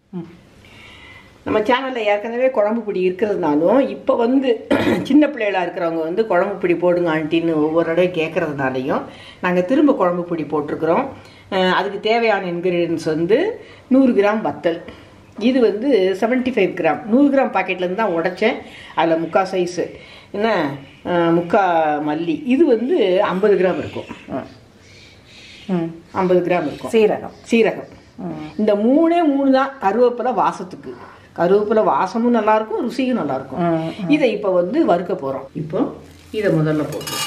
நம்ம சேனலில் ஏற்கனவே குழம்பு பொடி இருக்கிறதுனாலும் இப்போ வந்து சின்ன பிள்ளைகளா இருக்கிறவங்க வந்து குழம்பு பொடி போடுங்க ஆண்டின்னு ஒவ்வொரு தடவை கேட்குறதுனாலையும் நாங்கள் திரும்ப குழம்பு பொடி போட்டிருக்கிறோம் அஹ் அதுக்கு தேவையான இன்க்ரீடியன்ஸ் வந்து நூறு கிராம் வத்தல் இது வந்து 75 ஃபைவ் கிராம் நூறு கிராம் பாக்கெட்லேருந்து தான் உடைச்சேன் அதில் முக்கா சைஸு என்ன அஹ் முக்கா மல்லி இது வந்து ஐம்பது கிராம் இருக்கும் ம் ஐம்பது கிராம் இருக்கும் சீரகம் சீரகம் இந்த மூணே மூணு தான் கருவேப்பிலை வாசத்துக்கு கருவேப்பிலை வாசமும் நல்லா இருக்கும் ருசியும் நல்லா இருக்கும் ம், இதை இப்போ வந்து வறுக்க போகிறோம் இப்போ இதை முதல்ல போட்டு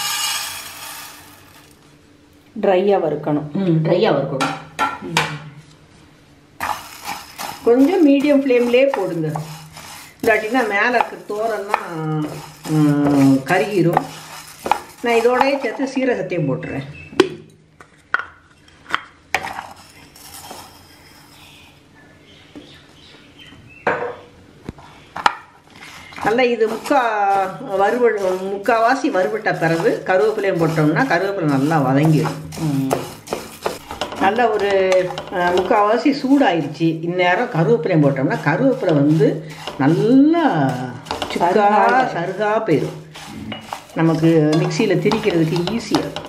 ட்ரையாக வறுக்கணும் ட்ரையாக வறுக்கணும் கொஞ்சம் மீடியம் ஃப்ளேம்லேயே போடுங்க இல்லாட்டினா மேலே இருக்க தோரெல்லாம் ம், கருகிரும் நான் இதோடயே சேர்த்து சீரகத்தையும் போட்டுறேன் நல்லா இது முக்கா வறுவ முக்காவாசி வறுவிட்ட பிறகு கருவேப்பிலையும் போட்டோம்னா கருவேப்பிலை நல்லா வதங்கிடும் நல்ல ஒரு அஹ், முக்கால்வாசி சூடாயிருச்சு இந்நேரம் கருவேப்பிலையும் போட்டோம்னா கருவேப்பிலை வந்து நல்லா சுக்கா சருகா போயிடும் நமக்கு மிக்சியில் திரிக்கிறதுக்கு ஈஸியாக இருக்கும்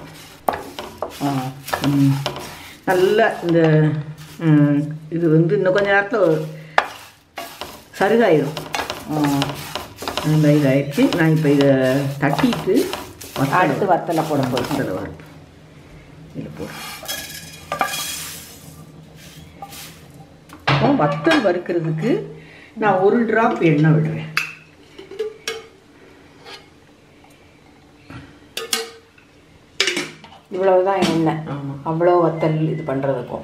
ம். நல்லா இந்த ம், இது வந்து இன்னும் கொஞ்ச நேரத்தில் சருகாயிடும் நல்லா இதாயிடுச்சு நான் இப்போ இதை தட்டிட்டு அடுத்து வத்தலை போட போகிறோம் வத்தலை வரும் இதில் போடுறேன் அப்புறம் வத்தல் வறுக்கிறதுக்கு நான் ஒரு ட்ராப் எண்ணெய் விடுறேன் இவ்வளவுதான் எண்ணெய் ஆமாம் அவ்வளோ வத்தல் இது பண்ணுறதுக்கும்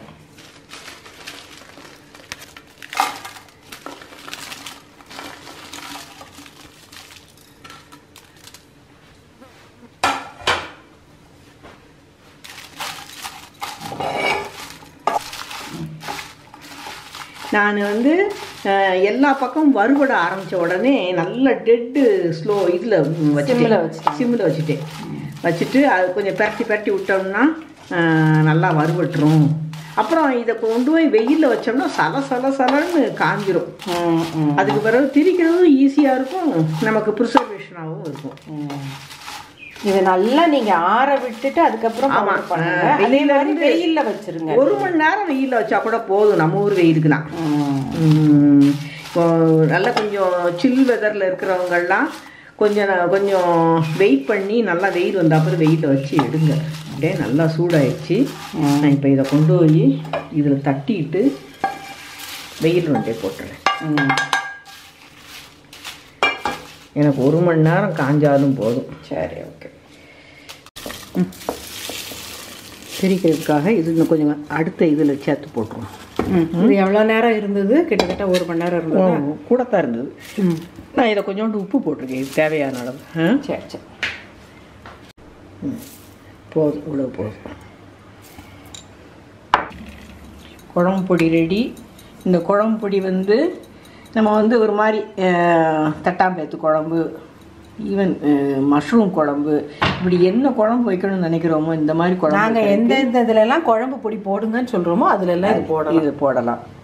நான் வந்து அஹ், எல்லா பக்கமும் வறுபட ஆரம்பித்த உடனே நல்ல டெட்டு ஸ்லோ இதில் சிம்மில் வச்சுட்டேன் வச்சுட்டேன். சிம்மில் வச்சுட்டேன் வச்சுட்டு அது கொஞ்சம் பெரட்டி பெரட்டி விட்டோம்னா அஹ், நல்லா வறுபட்டுரும் அப்புறம் இதை கொண்டு போய் வெயிலில் வச்சோம்னா சல சல சலன்னு காஞ்சிரும் ம் ம் அதுக்கு பிறகு திரிக்கிறதும் ஈஸியாக இருக்கும் நமக்கு ப்ரிசர்வேஷனாகவும் இருக்கும் ம். இது நல்லா நீங்க ஆற விட்டுட்டு அதுக்கப்புறம் ஆமா. powder பண்ணுங்க ஆ, அதே வெயில்ல மாதிரி இருந்து- வெயில்ல வச்சிருங்க ஒரு மணி நேரம் வெயிலில் வச்சா கூட போதும் நம்ம ஊர் வெயிலுக்குலாம் ம். ம், இப்போ நல்ல கொஞ்சம் சில் வெதரில் இருக்கிறவங்கெல்லாம் கொஞ்சம் ந- கொஞ்சம் வெயிட் பண்ணி நல்லா வெயில் வந்த அப்புறம் வெயிலில் வச்சு எடுங்க அப்படியே நல்லா சூடாயிடுச்சு நான் இப்போ இதை கொண்டு போய் இதில் தட்டிட்டு வெயில் வண்டே போட்டுறேன் ம். எனக்கு ஒரு மணி நேரம் காஞ்சாலும் போதும் சரி ஓகே பிரிக்கிறதுக்காக இது இன்னும் கொஞ்சம் அடுத்த இதில் சேர்த்து போட்டுருவோம் இது எவ்வளோ நேரம் இருந்தது கிட்டத்தட்ட ஒரு மணி நேரம் இருந்தது கூடத்தான் இருந்தது ம் நான் இதை கொஞ்சோண்டு உப்பு போட்டிருக்கேன் இது தேவையான அளவு ஆ? சரி சரி போதும் இவ்வளோ போதும் குழம்பு பொடி ரெடி இந்த குழம்பு பொடி வந்து நம்ம வந்து ஒரு மாதிரி அஹ், தட்டாம்பேத்து குழம்பு ஈவன் மஷ்ரூம் குழம்பு இப்படி என்ன குழம்பு வைக்கணும்னு நினைக்கிறோமோ இந்த மாதிரி குழம்பு நாங்க எந்த எந்த இதுல எல்லாம் குழம்பு பொடி போடுங்கன்னு சொல்றோமோ அதுல எல்லாம் இது போடலாம் இது போடலாம்